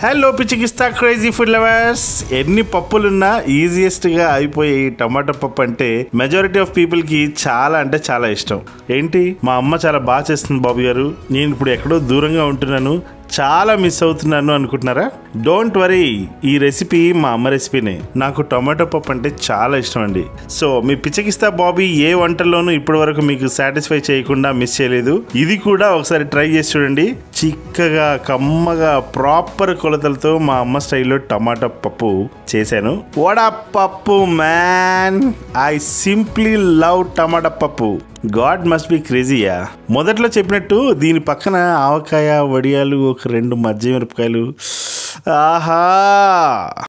hello పిచ్చికిస్తా crazy food lovers ఎన్ని పప్పులున్నా ఈజియెస్ట్ గా అయిపోయే ఈ టమాటో పప్పు అంటే మెజారిటీ ఆఫ్ పీపుల్ కి చాలా అంటే చాలా ఇష్టం ఏంటి మా అమ్మ చాలా బాగా చేస్తుంది బాబు గారు నేను ఇప్పుడు ఎక్కడో దూరంగా ఉంటున్నాను చాలా మిస్ అవుతున్నాను అనుకుంటున్నారా డోంట్ వరీ ఈ రెసిపీ మా అమ్మ రెసిపీనే నాకు టొమాటో పప్పు అంటే చాలా ఇష్టం అండి సో మీ పిచ్చకిస్తా బాబీ ఏ వంటల్లోనూ ఇప్పటి వరకు మీకు సాటిస్ఫై చేయకుండా మిస్ చేయలేదు ఇది కూడా ఒకసారి ట్రై చేసి చూడండి చిక్కగా కమ్మగా ప్రాపర్ కొలతలతో మా అమ్మ స్టైల్లో టమాటా పప్పు చేశాను వడా పప్పు man I simply love tomato pappu god must be క్రేజీయా మొదట్లో చెప్పినట్టు దీని పక్కన ఆవకాయ వడియాలు ఒక రెండు మధ్య మిరపకాయలు ఆహా